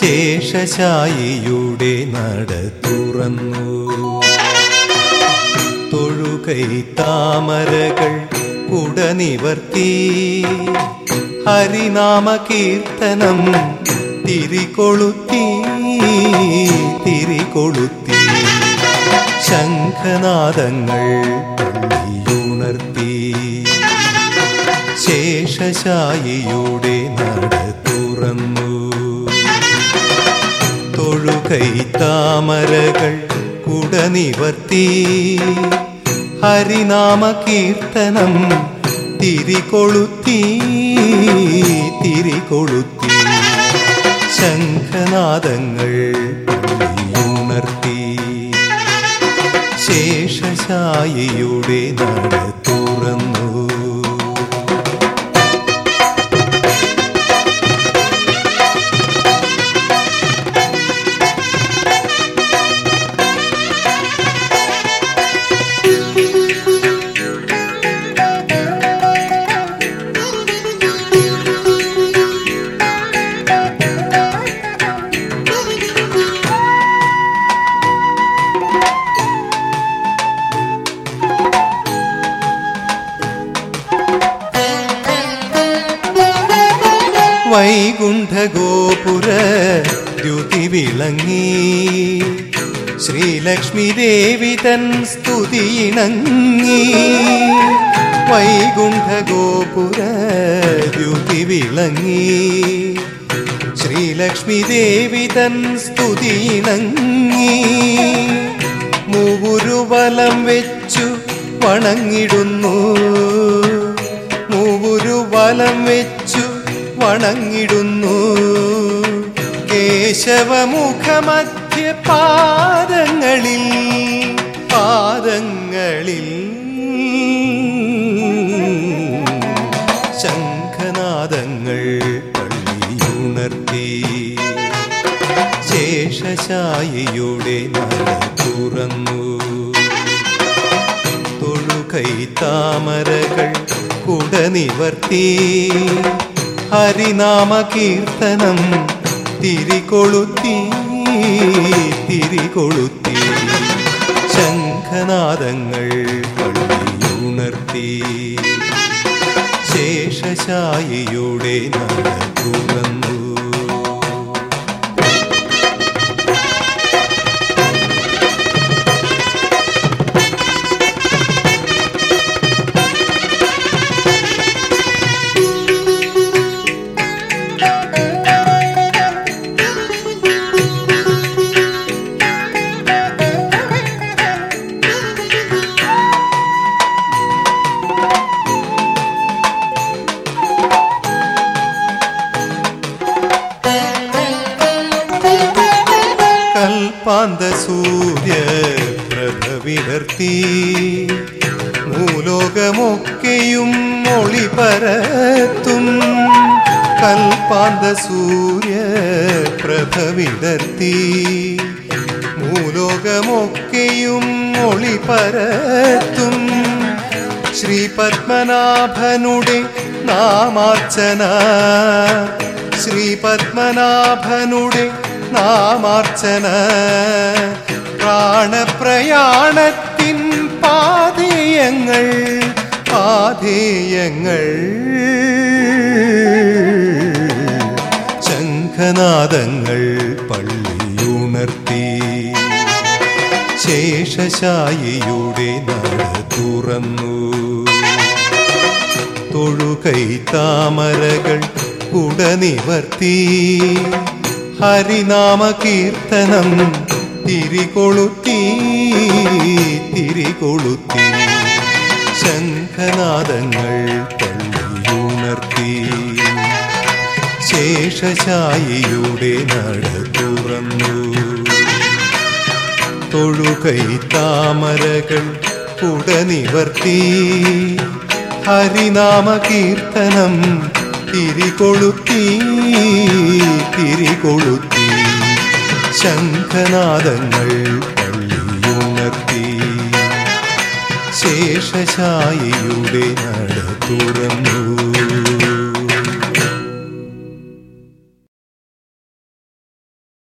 ശേഷശായിയുടെ നട തുറന്നു തൊഴുകൈ താമരകൾ കുടനിവർത്തി ഹരിനാമ കീർത്തനം തിരികൊളുത്തി തിരികൊളുത്തി ശംഖനാദങ്ങൾ പള്ളിയുണർത്തി ശേഷശായിയുടെ നട തുറന്നു തൊഴുകൈ താമരകൾ കുടനിവർത്തി ഹരിനാമ കീർത്തനം തിരികൊളുത്തി തിരികൊളുത്തി ശംഖനാദങ്ങൾ പള്ളിയുണർത്തി ശേഷശായിയുടെ നട തുറന്നു വൈകുണ്ഠഗോപുര ദ്യുതി വിളങ്ങി ശ്രീലക്ഷ്മി ദേവി തൻ സ്തുതിയിണങ്ങി വൈകുണ്ഠഗോപുര ദ്യുതി വിളങ്ങി ശ്രീലക്ഷ്മി ദേവി തൻ സ്തുതിയിണങ്ങി മൂവുരുവലം വെച്ചു വണങ്ങിടുന്നു മൂവുരു വലം വെച്ചു വണങ്ങിടുന്നു കേശവമുഖമധ്യ പാദങ്ങളിൽ പാദങ്ങളിൽ ശംഖനാദങ്ങൾ പള്ളിയുണർത്തി ശേഷശായിയുടെ നട തുറന്നു തൊഴുകൈ താമരകൾ കുടനിവർത്തി ഹരിനാമ കീർത്തനം തിരികൊളുത്തി തിരികൊളുത്തി ശംഖനാദങ്ങൾ പള്ളിയുണർത്തി ശേഷശായിയുടെ നട തുറന്നു കൽപ്പാന്ത സൂര്യ പ്രഭ വിടർത്തി ഭൂലോകമൊക്കെയും ഒളി പരത്തും കൽപ്പാന്ത സൂര്യ പ്രഭ വിടർത്തി ഭൂലോകമൊക്കെയും ഒളി പരത്തും ശ്രീ പത്മനാഭനുടെ നാമാർച്ചന ശ്രീ പത്മനാഭനുടെ നാമാർച്ചന പ്രാണപ്രയാണത്തിൻ പാതേയങ്ങൾ പാതേയങ്ങൾ ശംഖനാദങ്ങൾ പള്ളിയുണർത്തി ശേഷശായിയുടെ നട തുറന്നു തൊഴുകൈ താമരകൾ ഉടനിവർത്തി ഹരിനാമ കീർത്തനം തിരികൊളുത്തി തിരികൊളുത്തി ശംഖനാദങ്ങൾ പള്ളിയുണർത്തി ശേഷശായിയുടെ നട തുറന്നു തൊഴുകൈ താമരകൾ ഉടനിവർത്തി ഹരിനാമ കീർത്തനം തിരികൊളുത്തി തിരികൊളുത്തി ശംഖനാദങ്ങൾ പള്ളിയുണർത്തി ശേഷശായിയുടെ നട തുറന്നു